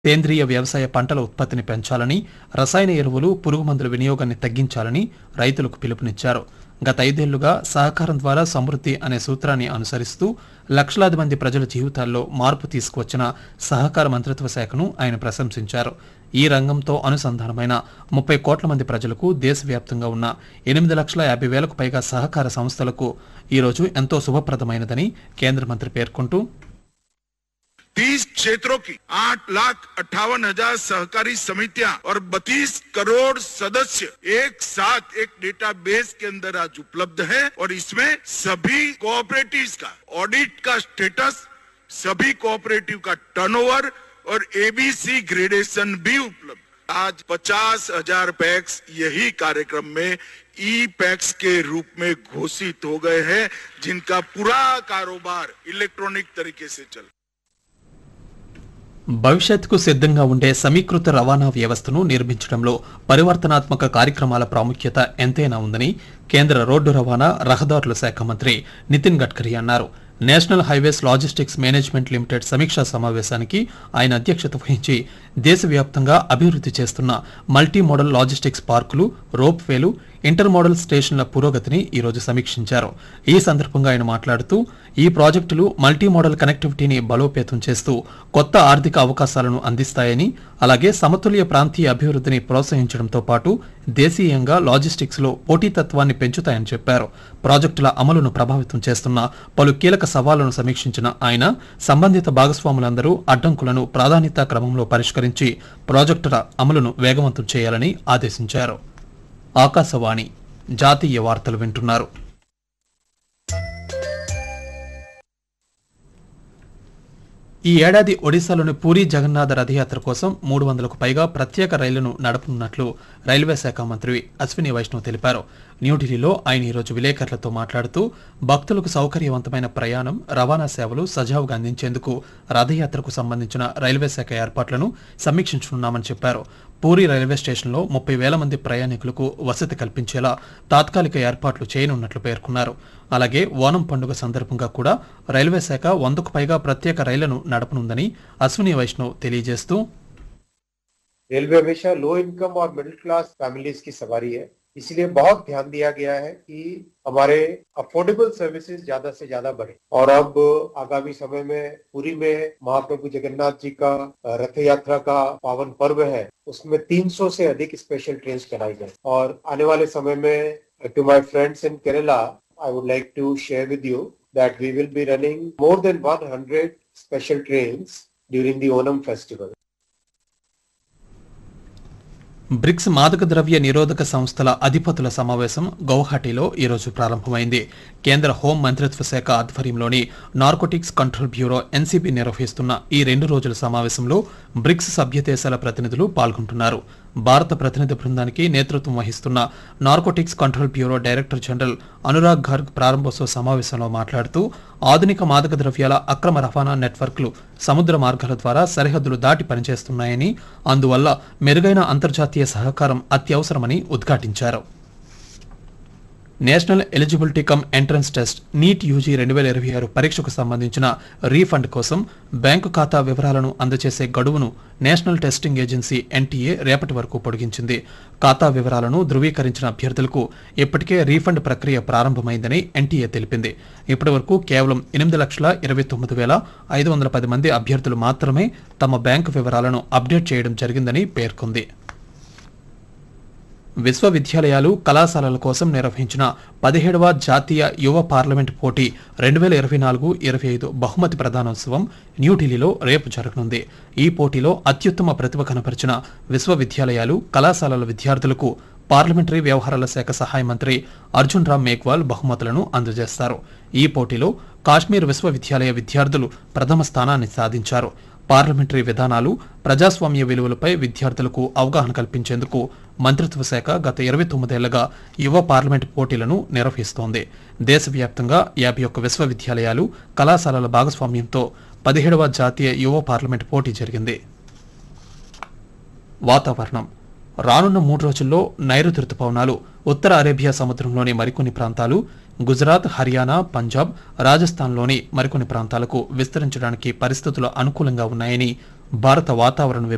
సేంద్రియ వ్యవసాయ పంటల ఉత్పత్తిని పెంచాలని రసాయన ఎరువులు పురుగుమందుల వినియోగాన్ని తగ్గించాలని రైతులకు పిలుపునిచ్చారు గత ఐదేళ్లుగా సహకారం ద్వారా సమృద్ధి అనే సూత్రాన్ని అనుసరిస్తూ లక్షలాది మంది ప్రజల జీవితాల్లో మార్పు తీసుకువచ్చిన సహకార మంత్రిత్వ శాఖను ఆయన ప్రశంసించారు ఈ రంగంతో అనుసంధానమైన ముప్పై కోట్ల మంది ప్రజలకు దేశవ్యాప్తంగా ఉన్న ఎనిమిది లక్షల యాభై వేలకు పైగా సహకార సంస్థలకు ఈరోజు ఎంతో శుభప్రదమైనదని కేంద్ర మంత్రి పేర్కొంటూ तीस क्षेत्रों की आठ लाख अट्ठावन हजार सहकारी समितियां और बत्तीस करोड़ सदस्य एक साथ एक डेटाबेस के अंदर आज उपलब्ध है और इसमें सभी कोऑपरेटिव्स का ऑडिट का स्टेटस सभी कोऑपरेटिव का टर्नओवर और एबीसी ग्रेडेशन भी उपलब्ध आज पचास हजार पैक्स यही कार्यक्रम में ई पैक्स के रूप में घोषित हो गए हैं जिनका पूरा कारोबार इलेक्ट्रॉनिक तरीके से चल భవిష్యత్తుకు సిద్ధంగా ఉండే సమీకృత రవాణా వ్యవస్థను నిర్మించడంలో పరివర్తనాత్మక కార్యక్రమాల ప్రాముఖ్యత ఎంతైనా ఉందని కేంద్ర రోడ్డు రవాణా రహదారుల శాఖ మంత్రి నితిన్ గడ్కరీ అన్నారు national highways logistics management limited సమీక్షా సమావేశానికి ఆయన అధ్యక్షత వహించి దేశవ్యాప్తంగా అభివృద్ధి చేస్తున్న మల్టీ మోడల్ లాజిస్టిక్స్ పార్కులు రోప్ వేలు ఇంటర్ మోడల్ స్టేషన్ల పురోగతిని ఈరోజు సమీక్షించారు ఈ సందర్భంగా ఆయన మాట్లాడుతూ ఈ ప్రాజెక్టులు మల్టీ మోడల్ కనెక్టివిటీని బలోపేతం చేస్తూ కొత్త ఆర్థిక అవకాశాలను అందిస్తాయని అలాగే సమతుల్య ప్రాంతీయ అభివృద్ధిని ప్రోత్సహించడంతో పాటు దేశీయంగా లాజిస్టిక్స్ లో పోటీతత్వాన్ని పెంచుతాయని చెప్పారు ప్రాజెక్టుల అమలును ప్రభావితం చేస్తున్న పలు కీలక సవాళ్లను సమీక్షించిన ఆయన సంబంధిత భాగస్వాములందరూ అడ్డంకులను ప్రాధాన్యతా క్రమంలో పరిష్కరించి ప్రాజెక్టుల అమలును వేగవంతం చేయాలని ఆదేశించారు ఆకాశవాణి జాతీయ వార్తలు వింటున్నారు ఈ ఏడాది ఒడిశాలోని పూరి జగన్నాథ రథయాత్ర కోసం మూడు వందలకు పైగా ప్రత్యేక రైళ్లను నడపనున్నట్లు రైల్వే శాఖ మంత్రి అశ్విని వైష్ణవ్ తెలిపారు న్యూఢిల్లీలో ఆయన ఈరోజు విలేకరులతో మాట్లాడుతూ భక్తులకు సౌకర్యవంతమైన ప్రయాణం రవాణా సేవలు సజావుగా అందించేందుకు రథయాత్రకు సంబంధించిన రైల్వే శాఖ ఏర్పాట్లను సమీక్షించనున్నామని చెప్పారు పూరి రైల్వే స్టేషన్లో ముప్పై వేల మంది ప్రయాణికులకు వసతి కల్పించేలా తాత్కాలిక ఏర్పాట్లు చేయనున్నట్లు పేర్కొన్నారు అలాగే ఓనం పండుగ సందర్భంగా కూడా రైల్వే శాఖ వందకు పైగా ప్రత్యేక రైళ్లను నడపనుందని అశ్విని వైష్ణవ్ తెలియజేస్తూ रेलवे हमेशा लो इनकम और मिडिल क्लास फैमिलीज की सवारी है इसलिए बहुत ध्यान दिया गया है कि हमारे अफोर्डेबल सर्विसेज ज्यादा से ज्यादा बढ़े और अब आगामी समय में पुरी में महाप्रभु जगन्नाथ जी का रथ यात्रा का पावन पर्व है उसमें 300 से अधिक स्पेशल ट्रेन चलाई गई और आने वाले समय में to my friends in Kerala I would like to share with you that we will be running more than 100 special trains during the Onam festival. BRICS మాదక ద్రవ్య నిరోధక సంస్థల అధిపతుల సమావేశం గౌహాటీలో ఈరోజు ప్రారంభమైంది కేంద్ర హోం మంత్రిత్వ శాఖ ఆధ్వర్యంలోని నార్కోటిక్స్ కంట్రోల్ బ్యూరో ఎన్సీబీ నిర్వహిస్తున్న ఈ రెండు రోజుల సమావేశంలో బ్రిక్స్ సభ్య దేశాల ప్రతినిధులు పాల్గొంటున్నారు భారత ప్రతినిధి బృందానికి నేతృత్వం వహిస్తున్న narcotics control bureau director general Anurag Garg ప్రారంభోత్సవ సమావేశంలో మాట్లాడుతూ ఆధునిక మాదక ద్రవ్యాల అక్రమ రవాణా నెట్వర్క్లు సముద్ర మార్గాల ద్వారా సరిహద్దులు దాటి పనిచేస్తున్నాయని అందువల్ల మెరుగైన అంతర్జాతీయ సహకారం అత్యవసరమని ఉద్ఘాటించారు national eligibility cum entrance test NEET UG రెండు వేల ఇరవై ఆరు పరీక్షకు సంబంధించిన రీఫండ్ కోసం బ్యాంకు ఖాతా వివరాలను అందజేసే గడువును నేషనల్ టెస్టింగ్ ఏజెన్సీ ఎన్టీఏ రేపటి వరకు పొడిగించింది ఖాతా వివరాలను ధృవీకరించిన అభ్యర్థులకు ఇప్పటికే రీఫండ్ ప్రక్రియ ప్రారంభమైందని ఎన్టీఏ తెలిపింది ఇప్పటి వరకు కేవలం ఎనిమిది లక్షల ఇరవై తొమ్మిది వేల ఐదు వందల పది మంది అభ్యర్థులు మాత్రమే తమ బ్యాంకు వివరాలను అప్డేట్ చేయడం జరిగిందని పేర్కొంది విశ్వవిద్యాలయాలు కళాశాలల కోసం నిర్వహించిన పదిహేడవ జాతీయ యువ పార్లమెంట్ పోటీ రెండు వేల ఇరవై నాలుగు ఇరవై ఐదు బహుమతి ప్రదానోత్సవం న్యూఢిల్లీలో రేపు జరగనుంది ఈ పోటీలో అత్యుత్తమ ప్రతిభ కనపరిచిన విశ్వవిద్యాలయాలు కళాశాలల విద్యార్థులకు పార్లమెంటరీ వ్యవహారాల శాఖ సహాయ మంత్రి అర్జున్ రామ్ మేఘ్వాల్ బహుమతులను అందజేస్తారు ఈ పోటీలో కాశ్మీర్ విశ్వవిద్యాలయ విద్యార్థులు ప్రథమ స్థానాన్ని సాధించారు పార్లమెంటరీ విధానాలు ప్రజాస్వామ్య విలువలపై విద్యార్థులకు అవగాహన కల్పించేందుకు మంత్రిత్వ శాఖ గత ఇరవై తొమ్మిదేళ్లుగా యువ పార్లమెంట్ పోటీలను నిర్వహిస్తోంది దేశవ్యాప్తంగా యాభై ఒక్క విశ్వవిద్యాలయాలు కళాశాలల భాగస్వామ్యంతో పదిహేడవ జాతీయ యువ పార్లమెంట్ పోటీ జరిగింది వాతావరణం రానున్న మూడు రోజుల్లో నైరుతి రుతుపవనాలు ఉత్తర అరేబియా సముద్రంలోని మరికొన్ని ప్రాంతాలు గుజరాత్ హర్యానా పంజాబ్ రాజస్థాన్లోని మరికొన్ని ప్రాంతాలకు విస్తరించడానికి పరిస్థితులు అనుకూలంగా ఉన్నాయని భారత వాతావరణ విభాగం